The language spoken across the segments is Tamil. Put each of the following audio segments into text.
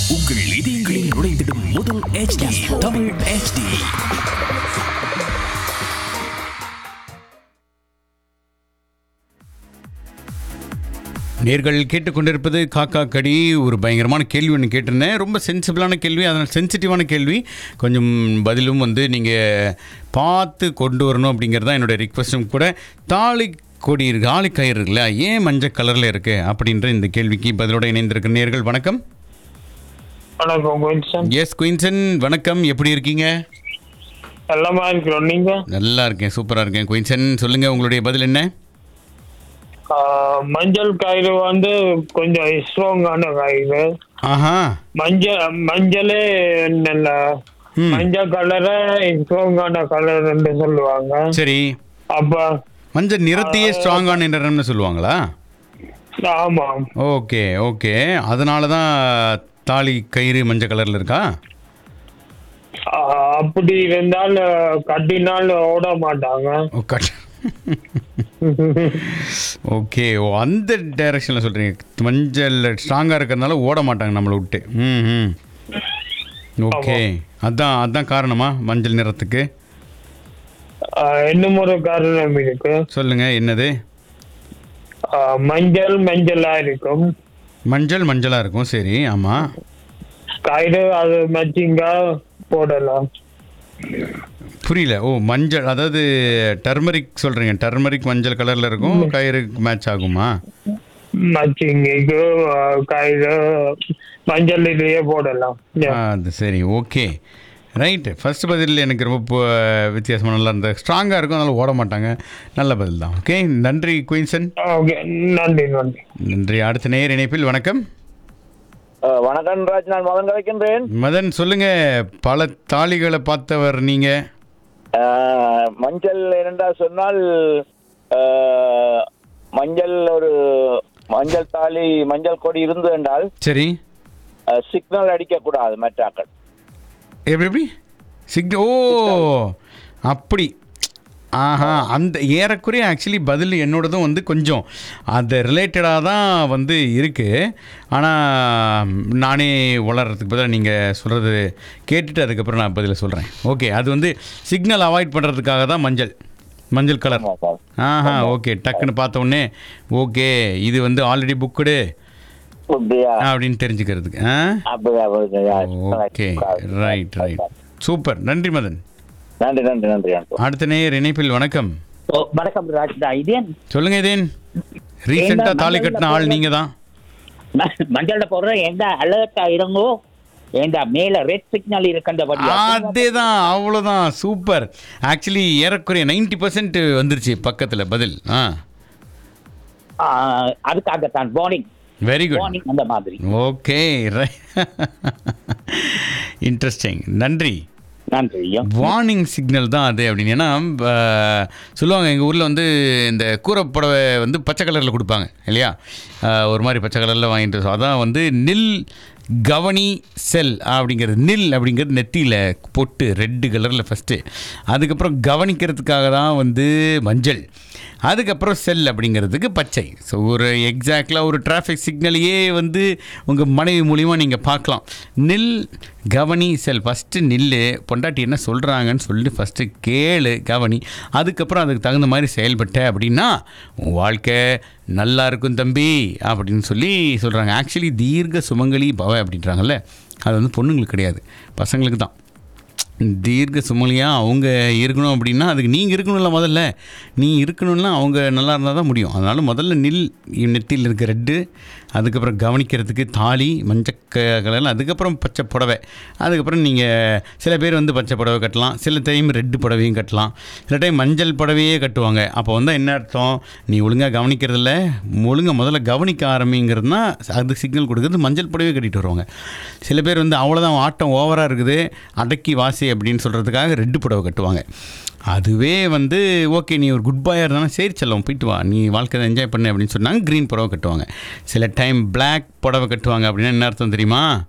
உங்கள் இதயங்களில் நுழைந்திடும் முதல் HD தமிழ் HD நேர்கள் கேட்டுக்கொண்டிருப்பது காக்கா கடி ஒரு பயங்கரமான கேள்வி ஒன்று கேட்டிருந்தேன் ரொம்ப சென்சிபிளான கேள்வி அதனால் சென்சிட்டிவான கேள்வி கொஞ்சம் பதிலும் வந்து நீங்கள் பார்த்து கொண்டு வரணும் அப்படிங்கிறது தான் என்னுடைய ரிக்வஸ்ட்டும் கூட தாலி கொடி இருக்கு ஆளி கயிறு இருக்குல்ல ஏன் மஞ்சள் கலரில் இருக்குது அப்படின்ற இந்த கேள்விக்கு பதிலோட இணைந்திருக்கிற நேர்கள் வணக்கம் வணக்கம் கொஞ்சம் எஸ் குயின்சன் வணக்கம் எப்படி இருக்கீங்க எல்லாமா இருக்கிறோம் நீங்க நல்லா இருக்கேன் சூப்பராக இருக்கேன் குயின்சன் சொல்லுங்கள் உங்களுடைய பதில் என்ன ஆஹ், மஞ்சள் கயிறு வந்து கொஞ்சம் ஸ்ட்ராங்கான கயிறு ஆஹா மஞ்சள் மஞ்சளே நல்ல ம். மஞ்சள் கலரை ஸ்ட்ராங்கான கலர் என்று சொல்லுவாங்க சரி அப்ப மஞ்சள் நிறத்தையே ஸ்ட்ராங்கான நிறம்னு சொல்லுவாங்களா ஆமாம் ஓகே ஓகே அதனால தான் தாலி கயிறு மஞ்சள் கலரில் இருக்கா ஆஹ், அப்படி இருந்தால் கட்டினால் ஓட மாட்டாங்க ஓ கட் ஓகே ஓ அந்த டைரக்ஷனில் சொல்கிறீங்க மஞ்சள் ஸ்ட்ராங்காக இருக்கிறதுனால ஓட மாட்டாங்க நம்மளை விட்டு ம் ம் ஓகே அதான் அதான் காரணமா மஞ்சள் நிறத்துக்கு ஆஹ், இன்னும் ஒரு காரணம் இருக்கு சொல்லுங்கள் என்னது ஆஹ், மஞ்சள் மஞ்சளா இருக்கும் மஞ்சள் மஞ்சளாக இருக்கும் சரி ஆமாம் கயிறு அது மேட்சிங்கா போடலாம் புரியல ஓ மஞ்சள் அதாவது டர்மரிக் சொல்கிறீங்க டர்மரிக் மஞ்சள் கலரில் இருக்கும் கயிறு மேட்ச் ஆகுமா மச்சிங்கு கயிறு மஞ்சள் இதுலயே போடலாம் ஆ, அது சரி ஓகே ரைட்டு ஃபர்ஸ்ட் பதில் எனக்கு ரொம்ப பு- வித்தியாசமா நல்லா இருந்தது ஸ்ட்ராங்காக இருக்கும் அதனால ஓட மாட்டாங்க நல்ல பதில் தான் ஓகே நன்றி குயின்சன் ஓகே நன்றி நன்றி நன்றி அடுத்த நேர் இணைப்பில் வணக்கம் அஹ் வணக்கம் ராஜ் நான் மதன் கலைக்கின்றேன் மதன் சொல்லுங்க பல தாலிகளை பார்த்தவர் நீங்க அஹ் மஞ்சள் என்னென்றா சொன்னால் அஹ், மஞ்சள் ஒரு மஞ்சள் தாலி மஞ்சள் கொடி இருந்து என்றால் சரி சிக்னல் அடிக்கக்கூடாது மற்றாக்கள் எப்படி எப்படி சிக் ஓ அப்படி ஆஹா அந்த ஏறக்குறைய ஆக்சுவலி பதில் என்னோடதும் வந்து கொஞ்சம் அது ரிலேட்டடாக தான் வந்து இருக்குது ஆனால் நானே வளர்கிறதுக்கு பதிலாக நீங்கள் சொல்கிறது கேட்டுட்டு அதுக்கப்புறம் நான் பதிலை சொல்கிறேன் ஓகே அது வந்து சிக்னல் அவாய்ட் பண்ணுறதுக்காக தான் மஞ்சள் மஞ்சள் கலர் ஆமா சார். ஆஹா ஓகே டக்குன்னு பார்த்த உடனே ஓகே இது வந்து ஆல்ரெடி புக்குடு அப்படியா அப்படின்னு தெரிஞ்சுக்கிறதுக்கு ஆ அப்படியா அப்படியா. ஓகே ரைட் ரைட் சூப்பர் நன்றி மதன் நன்றி நன்றி நன்றி நன்றி அடுத்த நேயர் இணைப்பில் வணக்கம் ஓ, வணக்கம் ராஜ் தான் இதேன் சொல்லுங்க இதேன் ரீசெண்டாக தாலி கட்டின ஆள் நீங்க தான் மஞ்சள்ல போடுற எந்த அலர்ட்டா இருங்கோ எந்த மேல ரெட் சிக்னல் இருக்கின்றபடி அதேதான் அவ்வளோதான் சூப்பர் ஆக்சுவலி ஏறக்குறைய நைன்டி பர்சன்ட் வந்துருச்சு பக்கத்தில் பதில் ஆ ஆ, அதுக்காகத்தான் வார்னிங் வெரி குட் வார்னிங் அந்த மாதிரி ஓகே இன்ட்ரெஸ்டிங் நன்றி நன்றி ஐயா. வார்னிங் சிக்னல் தான் அது அப்படின்னு ஏன்னா அஹ், சொல்லுவாங்க எங்கள் ஊரில் வந்து இந்த கூரைப்புடவை வந்து பச்சை கலரில் கொடுப்பாங்க இல்லையா அஹ், ஒரு மாதிரி பச்சை கலரில் வாங்கிட்டு so அதான் வந்து நில் கவனி செல் அப்படிங்கிறது நில் அப்படிங்கிறது நெத்தியில் பொட்டு ரெட்டு கலரில் ஃபஸ்ட்டு அதுக்கப்புறம் கவனிக்கிறதுக்காக தான் வந்து மஞ்சள் அதுக்கப்புறம் செல் அப்படிங்கிறதுக்கு பச்சை ஸோ ஒரு எக்ஸாக்டாக ஒரு டிராஃபிக் சிக்னலையே வந்து உங்கள் மனைவி மூலிமா நீங்கள் பார்க்கலாம் நில் கவனி செல் ஃபஸ்ட்டு நில்லு பொண்டாட்டி என்ன சொல்கிறாங்கன்னு சொல்லிட்டு ஃபஸ்ட்டு கேளு கவனி அதுக்கப்புறம் அதுக்கு தகுந்த மாதிரி செயல்பட்ட அப்படின்னா உன் வாழ்க்கை நல்லா இருக்கும் தம்பி அப்படின்னு சொல்லி சொல்கிறாங்க ஆக்சுவலி தீர்க்க சுமங்கலி பவ அப்படின்றாங்கல்ல அது வந்து பொண்ணுங்களுக்கு கிடையாது பசங்களுக்கு தான் தீர்க்க சுமலியாக அவங்க இருக்கணும் அப்படின்னா அதுக்கு நீங்கள் இருக்கணும்ல முதல்ல நீ இருக்கணும்னா அவங்க நல்லா இருந்தால் தான் முடியும் அதனால் முதல்ல நில் நெத்தியில் இருக்க ரெட்டு அதுக்கப்புறம் கவனிக்கிறதுக்கு தாலி மஞ்சள் கலர் அதுக்கப்புறம் பச்சை புடவை அதுக்கப்புறம் நீங்கள் சில பேர் வந்து பச்சை புடவை கட்டலாம் சில டைம் ரெட்டு புடவையும் கட்டலாம் சில டைம் மஞ்சள் புடவையே கட்டுவாங்க அப்போ வந்து என்ன அர்த்தம் நீ ஒழுங்காக கவனிக்கிறதில்ல ஒழுங்காக முதல்ல கவனிக்க ஆரம்பிங்கிறதுனா அது சிக்னல் கொடுக்குறது மஞ்சள் புடவை கட்டிட்டு வருவாங்க சில பேர் வந்து அவ்வளோதான் ஆட்டம் ஓவராக இருக்குது அடக்கி வாசி அப்படின்னு சொல்கிறதுக்காக ரெட்டு புடவை கட்டுவாங்க அதுவே வந்து ஓகே நீ ஒரு குட் பாயாக இருந்தாலும் சரி செல்லம் போயிட்டு வா நீ வாழ்க்கை என்ஜாய் பண்ணு அப்படின்னு சொன்னாங்க க்ரீன் புடவை கட்டுவாங்க சில டைம் Black புடவை கட்டுவாங்க அப்படின்னா என்ன அர்த்தம் தெரியுமா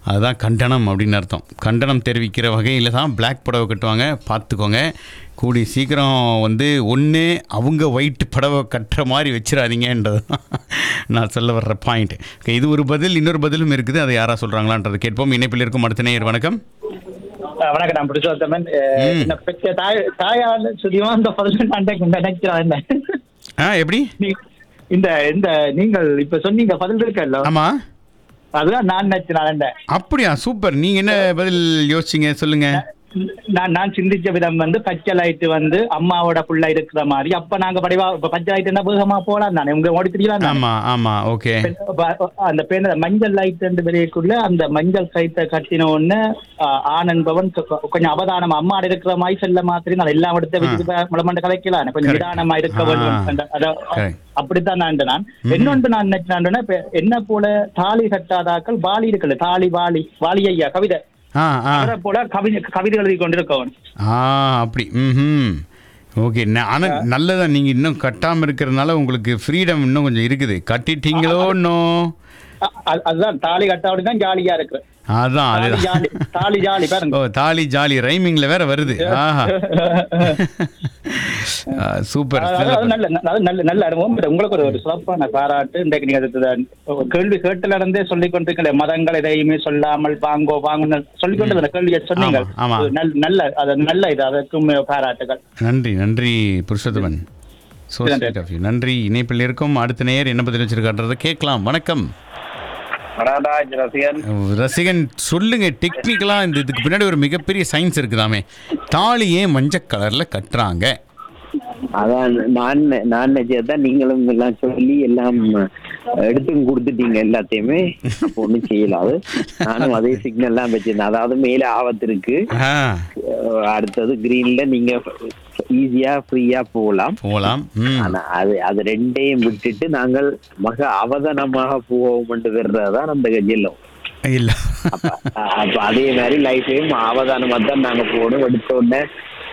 அதுதான் கண்டனம் அப்படின்னு அர்த்தம் கண்டனம் தெரிவிக்கிற வகையில் தான் பிளாக் புடவை கட்டுவாங்க பார்த்துக்கோங்க கூடி சீக்கிரம் வந்து ஒன்று அவங்க ஒயிட் புடவை கட்டுற மாதிரி வச்சிடாதீங்கன்றது தான் நான் சொல்ல வர்ற பாயிண்ட் ஓகே இது ஒரு பதில் இன்னொரு பதிலும் இருக்குது அதை யாரா சொல்கிறாங்களான்றது கேட்போம் இணைப்பில் இருக்கும் அடுத்த நேயர் வணக்கம் வணக்கம் நான் புருஷோத்தமன் ம். என்ன பெற்ற தாய் தாயால் சுதியமா இந்த பதில் நான் நினைக்கிறேன் என்ன ஆ எப்படி நீ- இந்த இந்த நீங்கள் இப்ப சொன்னீங்க பதில் இருக்கல்ல ஆமாம் அதுதான் நான் நினைச்சேன் என்ன அப்படியா சூப்பர் நீங்கள் என்ன பதில் யோசிச்சிங்க சொல்லுங்கள் நான் நான் சிந்திச்ச விதம் வந்து பச்சை லைட் வந்து அம்மாவோட புள்ள இருக்கிற மாதிரி அப்ப நாங்க படிவா இப்ப பச்சை லைட் என்ன வேகமா போலாம் தானே உங்க ஓடி தெரியலாம் ஆமாம் ஆமாம் ஓகே அந்த பேர் மஞ்சள் லைட் ரெண்டு வெளியக்குள்ள அந்த மஞ்சள் கைத்தை கட்டின உடனே ஆண் என்பவன் கொ- கொ- கொஞ்சம் அவதானம் அம்மாட இருக்கிற மாதிரி செல்ல மாதிரி நான் எல்லாம் இடத்த வச்சுட்டு முளமண்ட கலைக்கலாம் கொஞ்சம் Correct. நிதானமா இருக்க ஆ. வேண்டும் அந்த- அத- Correct. அப்படித்தான் நான் நான் இன்னொன்று நான் நினைச்சேன் இப்ப என்ன போல தாலி கட்டாதாக்கள் வாலி இருக்குல்ல தாலி வாலி வாலி ஐயா கவிதை ஆ ஆ அவரை போல கவிதை கவிதை எழுதி கொண்டிருக்கவன் ஆ அப்படி ம் ஓகே ஆனால் நல்லதான் நீங்கள் இன்னும் கட்டாமல் இருக்கிறதுனால உங்களுக்கு ஃப்ரீடம் இன்னும் கொஞ்சம் இருக்குது கட்டிட்டீங்களோ இன்னும் அ- அ- அதுதான் தாலி கட்டாவிட தான் ஜாலியா இருக்கு அதான் தாலி அதுதான் ஜாலி தாலி ஜாலி ஓ பாருங்க தாலி ஜாலி ரைமிங்கில் வேற வருது ஆஹா ஆ, சூப்பர் அது- அது நல்ல அது நல்ல நல்ல அனுபவம் பட் உங்களுக்கு ஒரு ஒரு சிறப்பான பாராட்டு இன்றைக்கு நீங்க அது தான் கேள்வி கேட்டுல இருந்தே சொல்லிக் கொண்டிருக்கல மதங்கள் எதையுமே சொல்லாமல் வாங்கோ வாங்க சொல்லிக் கொண்டு கேள்வியை சொன்னீங்க ஆமா, ஆமா. அது நல்ல நல்ல அது நல்ல இது அதற்கும் பாராட்டுகள் நன்றி நன்றி புருஷோத்தமன் ஸோ நன்றி. ஆஃப் யூ நன்றி இணைப்பில் இருக்கும் அடுத்த நேயர் என்ன பதில் வச்சிருக்கான்றதை கேட்கலாம் வணக்கம் வணக்கராஜ் ரசிகன் ரசிகன் சொல்லுங்க டெக்னிக்கலா இந்த இதுக்கு பின்னாடி ஒரு மிகப்பெரிய சயின்ஸ் இருக்குதாமே தாலி ஏன் மஞ்சள் கலர்ல கட்டுறாங்க அதான் நான் நான் நினைச்சதான் நீங்களும் எல்லாம் சொல்லி எல்லாம் எடுத்து கொடுத்துட்டீங்க எல்லாத்தையுமே அப்போ ஒண்ணும் செய்யலாது நானும் அதே சிக்னல் எல்லாம் வச்சிருந்தேன் அதாவது மேல ஆபத்து இருக்கு ஆ, அஹ் அடுத்தது கிரீன்ல நீங்க ஈஸியா ஃப்ரீயா போகலாம் போகலாம் ம் ஆனா அது அது ரெண்டையும் விட்டுட்டு நாங்கள் மக அவதானமாக போவோம் வர்றதுதான் அந்த கஜில்லம் இல்ல அப்ப அப்ப அதே மாதிரி லைஃபையும் அவதானமா தான் நாங்க போகணும் எடுத்த உடனே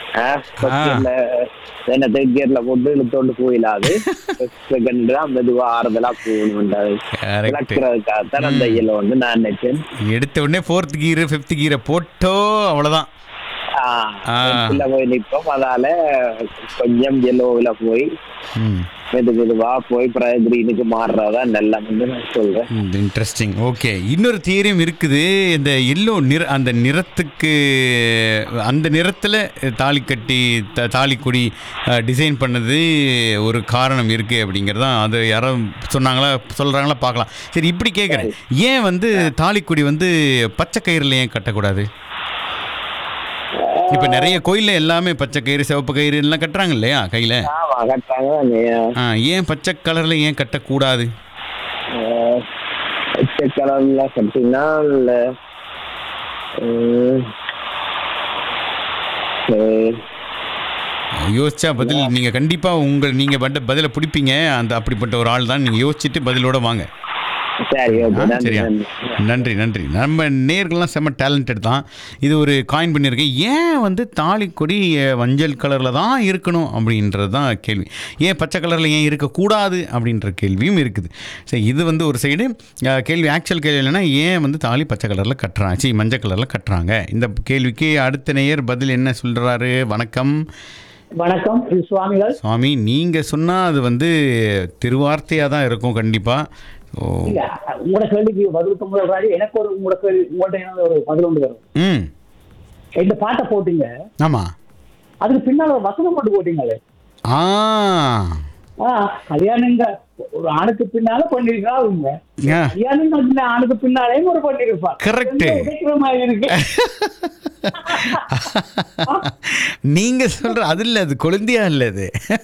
என்ன தேர்ட் கியர்ல போட்டு இழுத்தோண்டு போயிடாது செகண்ட் தான் மெதுவா ஆறுதலா போகணும் Correct. விளக்குறதுக்காகத்தான் அந்த இயல வந்து நான் நினைச்சேன் எடுத்த உடனே ஃபோர்த் கீரு ஃபிஃப்த் கீரை போட்டோ அவ்வளோதான் ஆ. உள்ள போய் நிற்போம் அதால கொஞ்சம் எல்லோவில் போய் ம் மெது மெதுவா போய் பிறகு கிரீனுக்கு மாறுறதா நல்லா வந்து நான் சொல்றேன் இன்ட்ரெஸ்டிங் ஓகே இன்னொரு தியரியும் இருக்குது இந்த எல்லோ நிற அந்த நிறத்துக்கு அந்த நிறத்தில் தாலி கட்டி த தாலிக்கொடி டிசைன் பண்ணது ஒரு காரணம் இருக்குது அப்படிங்கிறது தான் அது யாரோ சொன்னாங்களா சொல்கிறாங்களா பார்க்கலாம் சரி இப்படி கேட்குறேன் ஏன் வந்து தாலிக்கொடி வந்து பச்சை கயிறில் ஏன் கட்டக்கூடாது இப்போ நிறைய கோயிலில் எல்லாமே பச்சை கயிறு சிவப்பு கயிறு எல்லாம் கட்டுறாங்க இல்லையா கையில் ஆமா கட்டாங்க ஏன் பச்சை கலரில் ஏன் கட்டக்கூடாது பச்சை கலர்ல கட்டினா இல்ல உம், சரி. யோசிச்சா பதில் நீங்கள் கண்டிப்பாக உங்கள் நீங்கள் பட்ட பதிலை பிடிப்பீங்க அந்த அப்படிப்பட்ட ஒரு ஆள் தான் நீங்கள் யோசிச்சுட்டு பதிலோட வாங்க சரி ஓகே ஆ, நன்றி சரியா நன்றி நன்றி நன்றி நம்ம நேர்கள்லாம் செம்ம டேலண்டட் தான் இது ஒரு காயின் பண்ணியிருக்கேன் ஏன் வந்து தாலிக்கொடி அஹ், மஞ்சள் கலரில் தான் இருக்கணும் அப்படின்றது தான் கேள்வி ஏன் பச்சை கலரில் ஏன் இருக்கக்கூடாது அப்படின்ற கேள்வியும் இருக்குது சரி இது வந்து ஒரு சைடு கேள்வி ஆக்சுவல் கேள்வி என்னன்னா ஏன் வந்து தாலி பச்சை கலரில் கட்டுறாங்க சரி மஞ்சள் கலரில் கட்டுறாங்க இந்த கேள்விக்கு அடுத்த நேயர் பதில் என்ன சொல்கிறாரு வணக்கம் வணக்கம் இது சுவாமிகள் சுவாமி நீங்கள் சொன்னால் அது வந்து திருவார்த்தையாக தான் இருக்கும் கண்டிப்பாக ஓ இல்ல உங்களோட கேள்விக்கு பதிலுக்கு முதல் எனக்கு ஒரு உங்களோட கேள்வி உங்கள்ட்ட என்ன ஒரு பதில் ஒன்று வரும் ம் இந்த பாட்டை போட்டீங்க ஆமாம் அதுக்கு பின்னால ஒரு வசனம் மட்டும் போட்டீங்களே ஆ ஆ கல்யாணங்க ஒரு ஆணுக்கு பின்னால பண்ணிருக்கா அவங்க ஆ. கல்யாணம் பண்ண ஆணுக்கு பின்னாலேயும் ஒரு பண்ணிருப்பா Correct. ரொம்ப உதைக்கிற மாதிரி இருக்கு நீங்க சொல்ற அது இல்ல அது கொழுந்தியா இல்ல அது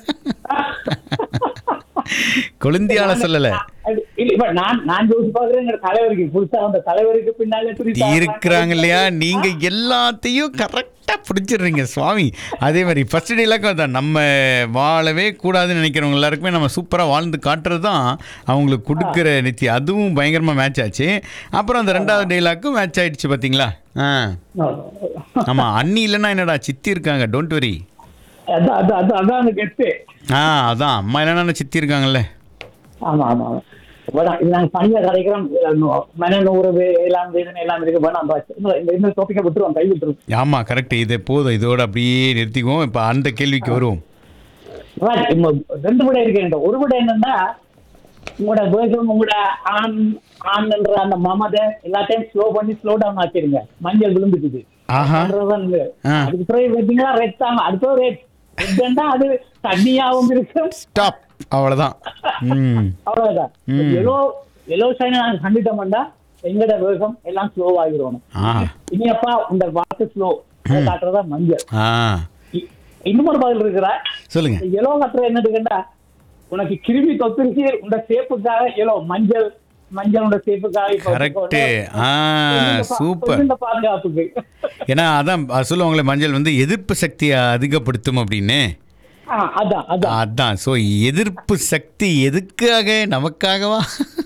கொழுந்தியால சொல்லல அது- இல்ல, இப்ப நான் நான் யோசிச்சு பாக்குறேன் எங்க தலைவருக்கு புதுசா அந்த தலைவருக்கு பின்னால துணி இருக்கிறாங்க இல்லையா நீங்க எல்லாத்தையும் கரெக்டா பிடிச்சிடுறீங்க சுவாமி அதே மாதிரி ஃபர்ஸ்ட் டேலாக்கும் தான் நம்ம வாழவே கூடாதுன்னு நினைக்கிறவங்க எல்லாருக்குமே நம்ம சூப்பராக வாழ்ந்து காட்டுறது தான் அவங்களுக்கு கொடுக்குற நித்தி அதுவும் பயங்கரமாக மேட்ச் ஆச்சு அப்புறம் அந்த ரெண்டாவது டேலாக்கும் மேட்ச் ஆயிடுச்சு பார்த்தீங்களா ஆ ஆமாம் அண்ணி இல்லைன்னா என்னடா சித்தி இருக்காங்க டோன்ட் வரி அதான் அதான் அதான் அதான் அந்த கெத்து ஆ அதான் அம்மா இல்லைன்னா சித்தி இருக்காங்கல்ல ஆமா ஆமா ஆமா வேணாம் இது நாங்க பணியா கதைக்கிறோம் மன உறவு எல்லாம் வேதனை எல்லாம் இருக்கு வேணாம் பாஸ். இந்த- இந்த இந்த டாபிக்கை விட்டுருவோம் கை விட்டுருவோம் ஆமாம் கரெக்ட் இது போதும் இதோட அப்படியே நிறுத்திக்குவோம் இப்போ அந்த கேள்விக்கு வருவோம் Right. இப்ப ரெண்டு விட இருக்கு ஒரு விட என்னன்னா உங்களோட வேகம் உங்களோட ஆண் ஆண்ன்ற அந்த மமதை எல்லாத்தையும் ஸ்லோ பண்ணி ஸ்லோ டவுன் ஆக்கிருங்க மஞ்சள் விழுந்துக்குது ஆஹா. பண்றதுதான் இது. ஆ. அதுக்கு பிறகு வெட்டிங்களா ரெட் தாங்க அடுத்த ரேட் ரெட்னா அது தண்ணியாவும் இருக்கும் ஸ்டாப் அவ்வளோதான் ம் அவ்வளவுதான் ம். எல்லோ எல்லோ சைனை நாங்க கண்டுட்டோம்னா எங்கட வேகம் எல்லாம் ஸ்லோ ஆகிரும் ஆ இனியப்பா இந்த வாக்கு ஸ்லோ காட்டுறதா மஞ்சள் ஆ இ- இன்னும் ஒரு பதில் இருக்கிறா சொல்லுங்க எலோ கட்டுற என்னதுக்குண்டா உனக்கு கிருமி தொத்துருச்சு உண்ட சேப்புக்காக எலோ மஞ்சள் மஞ்சளோட சேப்புக்காக இப்ப கரெக்ட் வச்சுக்கோங்க. ஆ இந்த பா- சூப்பர் இந்த பாதுகாப்புக்கு ஏன்னா அதான் அது சொல்லுவாங்களே மஞ்சள் வந்து எதிர்ப்பு சக்தியை அதிகப்படுத்தும் அப்படின்னு ஆ, அதான் அதான் அதான் ஸோ எதிர்ப்பு சக்தி எதுக்காக நமக்காகவா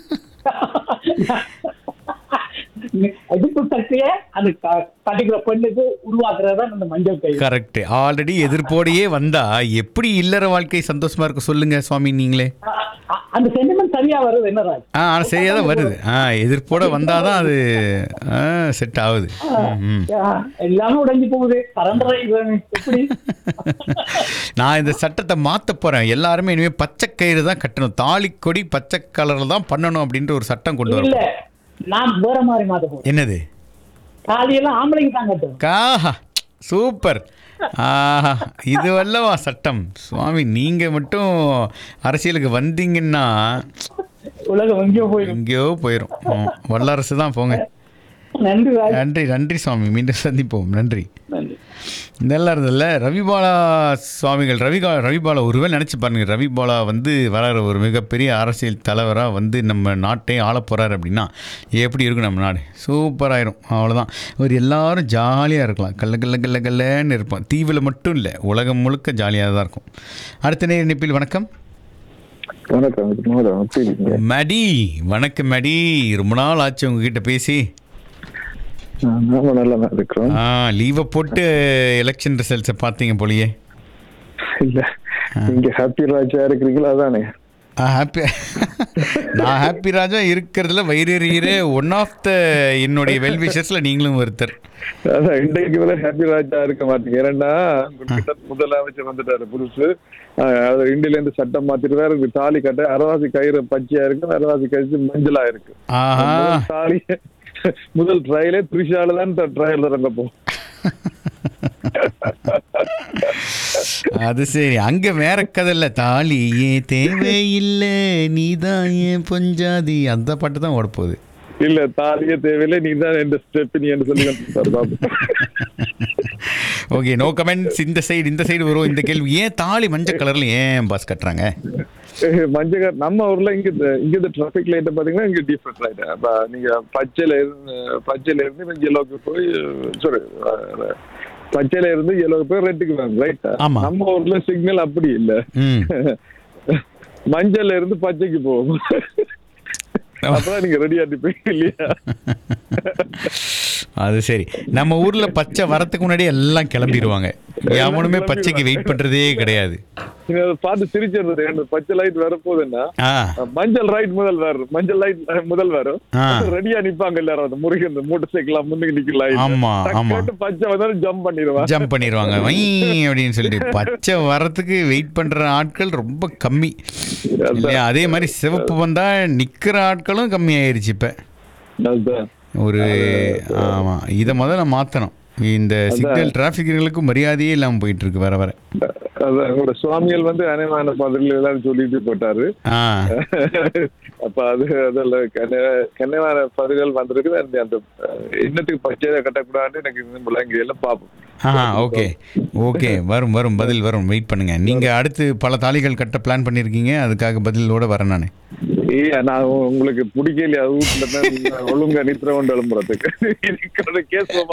எதிர்ப்பு சக்தியை அது க- கட்டிக்கிற பெண்ணுக்கு உருவாக்குறதா இந்த மஞ்சள் கை கரெக்ட் ஆல்ரெடி எதிர்ப்போடையே வந்தா எப்படி இல்லற வாழ்க்கை சந்தோஷமா இருக்கும் சொல்லுங்க சுவாமி நீங்களே அ- அ- அந்த சென்டிமெண்ட் சரியா வருது என்ன ராஜ் ஆ ஆனால் சரியாக தான் வருது ஆ எதிர்ப்போட வந்தால் தான் அது செட் ஆகுது ம், ம். ஆ, எல்லாமே உடைஞ்சு போகுது சரண்டரை எப்படி நான் இந்த சட்டத்தை மாற்ற போகிறேன் எல்லாருமே இனிமேல் பச்சை கயிறு தான் கட்டணும் தாலி கொடி பச்சை கலரில் தான் பண்ணணும் அப்படின்ற ஒரு சட்டம் கொண்டு இல்ல வரும் நான் வேற மாதிரி மாத்த போறேன் என்னது தாலியெல்லாம் ஆம்பளைக்கு தான் கட்டணும் காஹா சூப்பர் ஆஹா இது வல்லவா சட்டம் சுவாமி நீங்கள் மட்டும் அரசியலுக்கு வந்தீங்கன்னா உலகம் எங்கேயோ போயிடும் எங்கேயோ போயிடும் ம், வல்லரசு தான் போங்க நன்றி ராஜ் நன்றி நன்றி சுவாமி மீண்டும் சந்திப்போம் நன்றி நன்றி நல்லா இருந்ததுல ரவிபாலா சுவாமிகள் ரவிகா ரவிபாலா ஒருவேளை நினச்சி பாருங்க ரவிபாலா வந்து வராரு ஒரு மிகப்பெரிய அரசியல் தலைவராக வந்து நம்ம நாட்டை ஆளப் போகிறாரு அப்படின்னா எப்படி இருக்கும் நம்ம நாடு சூப்பராயிரும் அவ்வளோதான் ஒரு எல்லாரும் ஜாலியாக இருக்கலாம் கல்ல கல்ல கல்ல கல்லன்னு இருப்போம் தீவில் மட்டும் இல்லை உலகம் முழுக்க ஜாலியாக தான் இருக்கும் அடுத்த நேர நிப்பில் வணக்கம் வணக்கம் மோதம் எப்படி இருக்கீங்க மடி வணக்கம் மடி ரொம்ப நாள் ஆச்சு உங்ககிட்ட பேசி நாம நல்லா தான் இருக்கிறோம் ஆ லீவை போட்டு எலெக்ஷன் ரிசல்ட்ஸை பார்த்தீங்க போலியே இல்ல நீங்க ஹாப்பி ராஜா இருக்கிறீங்களா அதானே ஹாப்பி நான் ஹாப்பி ராஜா இருக்கிறதுல வயிறறிகிற ஒன் ஆஃப் த என்னுடைய வெல்விஷர்ஸில் நீங்களும் ஒருத்தர் அதான் இன்றைக்கு வரை ஹாப்பி ராஜா இருக்க மாட்டீங்க ஏன்னா உங்ககிட்ட முதலமைச்சர் வந்துட்டாரு புதுசு ஆஹ் அது இந்தியில இருந்து சட்டம் மாத்திருக்காரு இங்க தாலி கட்ட அரவாசி கயிறு பச்சையா இருக்கு அரவாசி கயிறு மஞ்சளா இருக்கு ஆஹா முதல் தாலி முதல் ட்ரையலே த்ரிஷால தான் ட்ரையல் இறங்க போ அது சரி அங்க வேற கதை இல்ல தாலியே தேவையில்லை நீதான் ஏன் பொஞ்சாதி அந்த பாட்டு தான் ஓட போகுது இல்ல தாலியே தேவையில்லை நீ தான் எந்த ஸ்டெப் நீ என்று சொல்லி கொடுத்தாரு பாபு ஓகே நோ கமெண்ட்ஸ் இந்த சைடு இந்த சைடு வரும் இந்த கேள்வி ஏன் தாலி மஞ்சள் கலர்ல ஏன் பாஸ் கட்டுறாங்க மஞ்சள் நம்ம ஊர்ல இங்க இங்க இந்த டிராபிக் லைட் பாத்தீங்கன்னா இங்க டிஃபரன்ஸ் லைட் நீங்க பச்சையில இருந்து பச்சையில இருந்து எல்லோக்கு போய் சாரி பச்சையில இருந்து எல்லோக்கு போய் ரெட்டுக்கு வாங்க ரைட் ஆமா. நம்ம ஊர்ல சிக்னல் அப்படி இல்ல ம் மஞ்சள்ல இருந்து பச்சைக்கு போகும் அப்பதான் நீங்க ரெடியா இருப்பீங்க இல்லையா அது சரி நம்ம ஊர்ல பச்சை வரத்துக்கு முன்னாடி எல்லாம் கிளம்பிடுவாங்க எவனுமே பச்சைக்கு வெயிட் பண்றதே கிடையாது நீங்க அதை பார்த்து சிரிச்சிடுறது எனக்கு பச்சை லைட் வரப்போகுதுன்னா ஆ மஞ்சள் ரைட் முதல் வரும் மஞ்சள் லைட் முதல் வரும் ஆ. ரெடியா நிப்பாங்க எல்லாரும் அந்த முருகன் இந்த மோட்டர் சைக்கிள் முன்னுக்கு நிக்கலாம் ஆமா, ஆமா. பச்சை வந்தாலும் ஜம்ப் பண்ணிடுவான் ஜம்ப் பண்ணிடுவாங்க வை அப்படின்னு சொல்லிட்டு பச்சை வரத்துக்கு வெயிட் பண்ற ஆட்கள் ரொம்ப கம்மி இல்லையா அதே மாதிரி சிவப்பு வந்தா நிக்கிற ஆட்களும் கம்மி ஆயிருச்சு இப்ப அதுதான். ஒரு ஆமா இதை முதல்ல மாத்தணும் இந்த சிக்னல் டிராஃபிக்களுக்கு மரியாதையே இல்லாம போயிட்டு இருக்கு வர வர அதான் உங்களோட சுவாமிகள் வந்து அனைமான பதில் எல்லாம் சொல்லிட்டு போட்டாரு ஆ அப்ப அது அதில் கண்ணையான பதில்கள் வந்திருக்கு அந்த அந்த அஹ், என்னத்துக்கு பச்சையை கட்டக்கூடாதுன்னு எனக்கு இன்னும் முள்ளங்கி எல்லாம் பார்ப்போம் ஆ ஓகே ஓகே வரும் வரும் பதில் வரும் வெயிட் பண்ணுங்க நீங்க அடுத்து பல தாலிகள் கட்ட பிளான் பண்ணிருக்கீங்க அதுக்காக பதிலோட வரேன் நான் ஏய் நான் உங்களுக்கு பிடிக்கலையா வீட்டுல தான் நீங்க ஒழுங்கா நித்திர கொண்டு எழும்புறதுக்கு கேஸ்